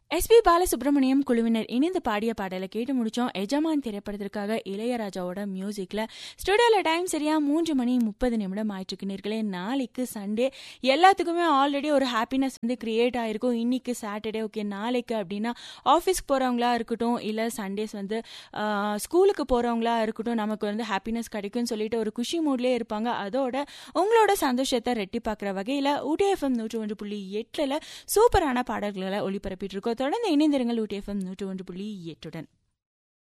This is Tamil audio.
எஸ்பி பாலசுப்ரமணியம் குழுவினர் இணைந்து பாடிய பாடலை கேட்டு முடிச்சோம் எஜமான் திரைப்படத்திற்காக இளையராஜாவோட மியூசிக்ல ஸ்டுடியோல டைம் சரியா மூன்று மணி முப்பது நிமிடம் ஆயிட்டு நேர்களே நாளைக்கு சண்டே எல்லாத்துக்குமே ஆல்ரெடி ஒரு ஹாப்பினஸ் வந்து கிரியேட் ஆயிருக்கும் இன்னைக்கு சாட்டர்டே ஓகே நாளைக்கு அப்படின்னா ஆஃபீஸ்க்கு போறவங்களா இருக்கட்டும் இல்ல சண்டேஸ் வந்து ஆஹ், ஸ்கூலுக்கு போறவங்களா இருக்கட்டும் நமக்கு வந்து ஹாப்பினஸ் கிடைக்கும்னு சொல்லிட்டு ஒரு குஷி மூட்லயே இருப்பாங்க அதோட உங்களோட சந்தோஷத்தை ரெட்டி பார்க்குற வகையில ஊடிஎஃப்எம் நூற்று ஒன்று புள்ளி எட்டுல சூப்பரான பாடல்களை ஒளிபரப்பிட்டு இருக்கோம் தொடர்ந்து இணைந்திருங்கள் ஊடிஎஃப்எம் நூற்று ஒன்று புள்ளி எட்டுடன்